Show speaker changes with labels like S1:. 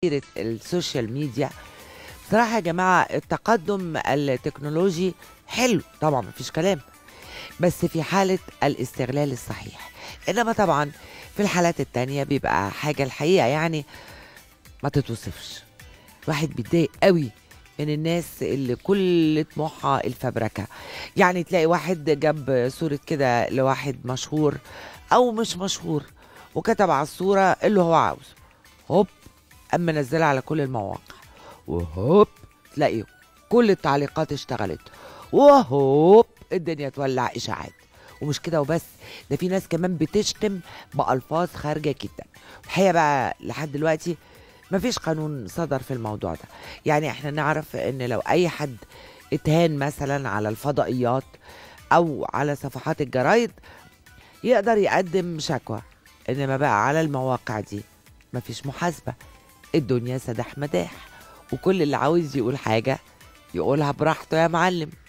S1: سيرة السوشيال ميديا بصراحة يا جماعة التقدم التكنولوجي حلو طبعا مفيش كلام بس في حالة الاستغلال الصحيح إنما طبعا في الحالات التانية بيبقى حاجة الحقيقة يعني ما تتوصفش واحد بيتضايق قوي من الناس اللي كل طموحها الفبركة يعني تلاقي واحد جاب صورة كده لواحد مشهور أو مش مشهور وكتب على الصورة اللي هو عاوزه هوب أما نزلها على كل المواقع وهوب تلاقي كل التعليقات اشتغلت وهوب الدنيا تولع إشاعات ومش كده وبس ده في ناس كمان بتشتم بألفاظ خارجة جدا الحقيقة بقى لحد دلوقتي مفيش قانون صدر في الموضوع ده يعني احنا نعرف ان لو اي حد اتهان مثلا على الفضائيات او على صفحات الجرايد يقدر يقدم شكوى انما بقى على المواقع دي مفيش محاسبة الدنيا سدح مداح وكل اللي عاوز يقول حاجة يقولها براحته يا معلم